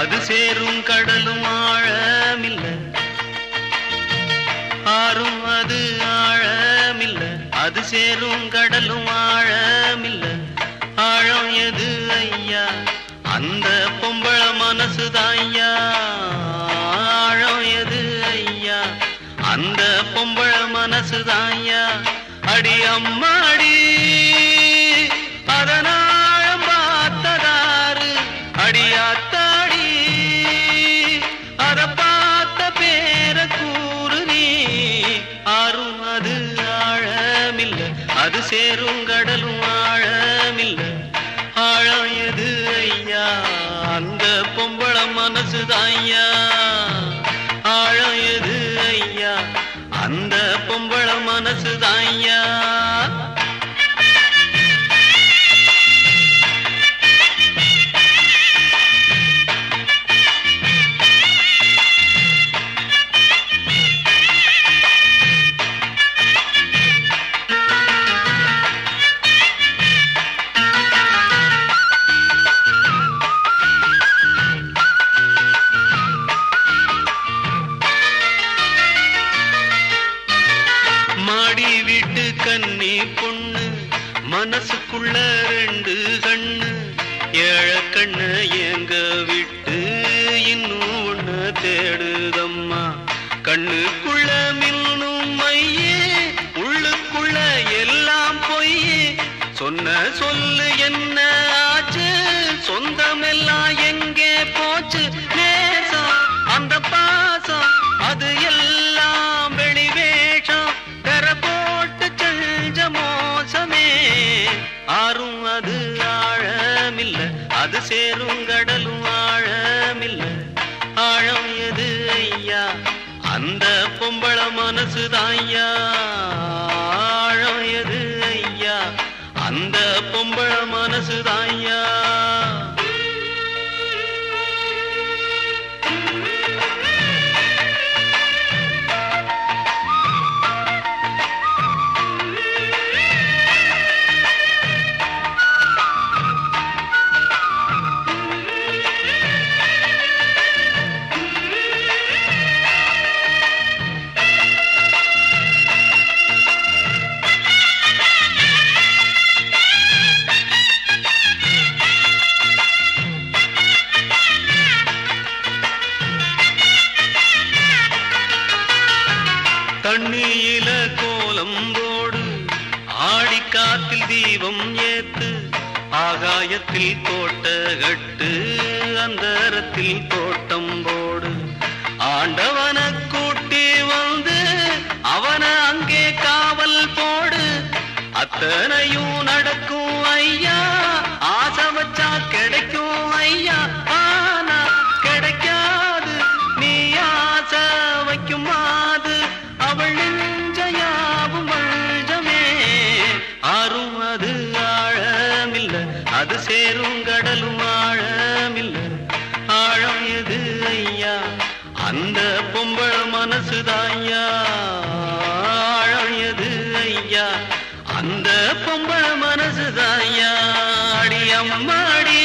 அது சேரும் கடலும் ஆழமில்ல ஆறும் அது ஆழமில்ல அது சேரும் கடலும் ஆழமில்ல ஆழம் எது ஐயா அந்த பொம்பள மனசுதான் ஐயா ஆழம் எது ஐயா அந்த பொம்பள மனசுதான் ஐயா அடி அம்மாடி அதனாழம் பார்த்ததாரு அடியாத்தாடி அத பார்த்த பேர கூறு நீ ஆறும் அது ஆழமில்ல அது சேரும் கடலும் ஆழமில்ல ஆழம் எது ஐயா அந்த பொம்பள மனசுதான் ஐயா ஆழம் எது ஐயா அந்த பொம்பள மனசுதான் ஐயா மாடி வீட்டு கன்னி பொண்ணு மனசுக்குள்ள ரெண்டு கண்ணு ஏழ கண்ணு எங்க விட்டு இன்னும் ஒண்ணு தேடுதம்மா கண்ணுக்குள்ள மின்னும் மையே உள்ளுக்குள்ள எல்லாம் பொய்யே சொன்ன சொல்லு என்ன ஆச்சு சொந்தமெல்லாம் எங்கே போச்சு நேசம் அந்த பாசம் அது எல்லாம் வெளி வேஷம் கர போட்டு செஞ்ச மோசமே ஆறும் அது ஆழமில்ல அது சேரும் கடலும் ஆழமில்ல ஆழம் எது ஐயா அந்த பொம்பள மனசுதான் ஐயா ஆழம் எது ஐயா அந்த பொம்பள மனசுதான் ஐயா தண்ணியில கோலம் போடு ஆடி காத்தில் தீபம் ஏத்து ஆகாயத்தில் கோட்ட கட்டு அந்தரத்தில் தோட்டம் போடு ஆண்டவன கூட்டி வந்து அவன அங்கே காவல் போடு அத்தனையும் நடக்கும் ஐயா ஆசை வச்சா கிடைக்கும் ஐயா ஆனா கிடைக்காது நீ ஆசை வைக்கும் மாது அவள் நெஞ்சையாவும் மஞ்சமே ஆறும் அது ஆழமில்ல அது சேரும் கடலும் ஆழமில்ல ஆழம் எது ஐயா அந்த பொம்பள மனசுதான் ஐயா ஆழம் எது ஐயா அந்த பொம்பள மனசுதான் ஐயா அடி அம்மாடி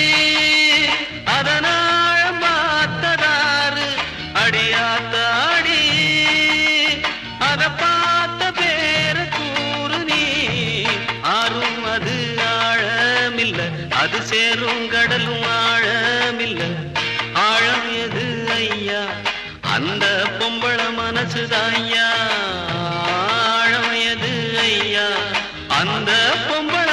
அதனாழம் பார்த்ததாரு அடியாத்தாடி அத பார்த்த பேர கூறு நீ ஆறும் அது ஆழமில்ல அது சேரும் கடலும் ஆழமில்ல ஆழம் எது ஐயா அந்த பொம்பள மனசுதான் ஐயா ஆழம் எது ஐயா அந்த பொம்பள